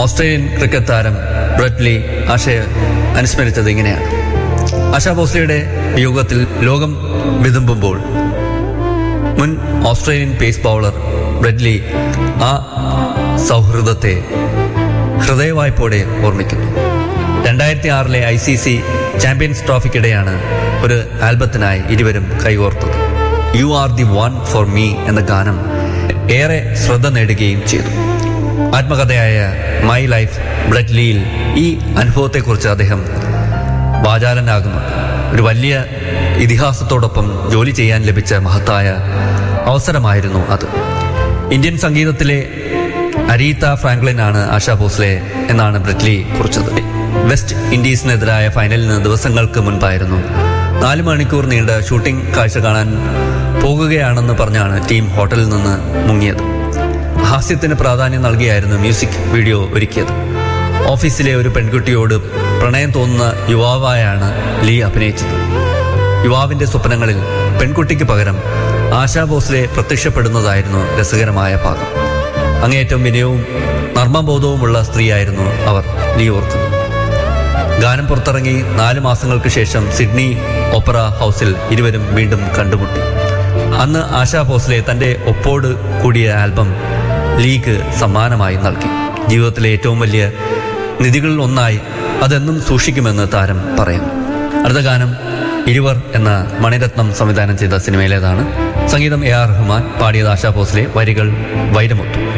Australian cricket താരം ബ്രഡ്ലി ആശയെ അനുസ്മരിച്ചത് ഇങ്ങനെയാണ് ആശാ ഭോസ്ലെയുടെ വിയോഗത്തിൽ ലോകം വിതുമ്പുമ്പോൾ മുൻ ഓസ്ട്രേലിയൻ പേസ് ബൗളർ ബ്രെഡ്ലി ആ സൗഹൃദത്തെ ഹൃദയവായ്പോടെ ഓർമ്മിക്കുന്നു രണ്ടായിരത്തി ആറിലെ ഐ സി സി ചാമ്പ്യൻസ് ട്രോഫിക്കിടെയാണ് ഒരു ആൽബത്തിനായി ഇരുവരും കൈകോർത്തത് you are the one for me എന്ന ഗാനം ഏറെ ശ്രദ്ധ നേടുകയും ചെയ്തു ആത്മകഥയായ മൈ ലൈഫ് ബ്രെഡ്ലിയിൽ ഈ അനുഭവത്തെക്കുറിച്ച് അദ്ദേഹം വാചാലനാകുന്നുണ്ട് ഒരു വലിയ ഇതിഹാസത്തോടൊപ്പം ജോലി ചെയ്യാൻ ലഭിച്ച മഹത്തായ അവസരമായിരുന്നു അത് ഇന്ത്യൻ സംഗീതത്തിലെ അരീത്ത ഫ്രാങ്ക്ലിനാണ് ആശാ ഭോസ്ലെ എന്നാണ് ബ്രെറ്റ്ലി കുറിച്ചത് വെസ്റ്റ് ഇൻഡീസിനെതിരായ ഫൈനലിന് ദിവസങ്ങൾക്ക് മുൻപായിരുന്നു നാല് മണിക്കൂർ നീണ്ട ഷൂട്ടിംഗ് കാഴ്ച കാണാൻ പോകുകയാണെന്ന് പറഞ്ഞാണ് ടീം ഹോട്ടലിൽ നിന്ന് മുങ്ങിയത് ഹാസ്യത്തിന് പ്രാധാന്യം നൽകിയായിരുന്നു മ്യൂസിക് വീഡിയോ ഒരുക്കിയത് ഓഫീസിലെ ഒരു പെൺകുട്ടിയോട് പ്രണയം തോന്നുന്ന യുവാവായാണ് ലീ അഭിനയിച്ചത് യുവാവിന്റെ സ്വപ്നങ്ങളിൽ പെൺകുട്ടിക്ക് പകരം ആശാ ഭോസ്ലെ പ്രത്യക്ഷപ്പെടുന്നതായിരുന്നു രസകരമായ ഭാഗം അങ്ങേയറ്റം വിനയവും നർമ്മബോധവുമുള്ള സ്ത്രീയായിരുന്നു അവർ ലീ ഓർക്കുന്നത് ഗാനം പുറത്തിറങ്ങി നാല് മാസങ്ങൾക്ക് ശേഷം സിഡ്നി ഓപ്പറ ഹൗസിൽ ഇരുവരും വീണ്ടും കണ്ടുമുട്ടി അന്ന് ആശാ ഭോസ്ലെ തന്റെ ഒപ്പോട് കൂടിയ ആൽബം ലീഗ് സമ്മാനമായി നൽകി ജീവിതത്തിലെ ഏറ്റവും വലിയ നിധികളിൽ ഒന്നായി അതെന്നും സൂക്ഷിക്കുമെന്ന് താരം പറയുന്നു അടുത്ത ഗാനം ഇരുവർ എന്ന മണിരത്നം സംവിധാനം ചെയ്ത സിനിമയിലേതാണ് സംഗീതം എ ആർ റഹ്മാൻ പാടിയത് ആശാ ഭോസ്ലെ വരികൾ വൈരമുത്തു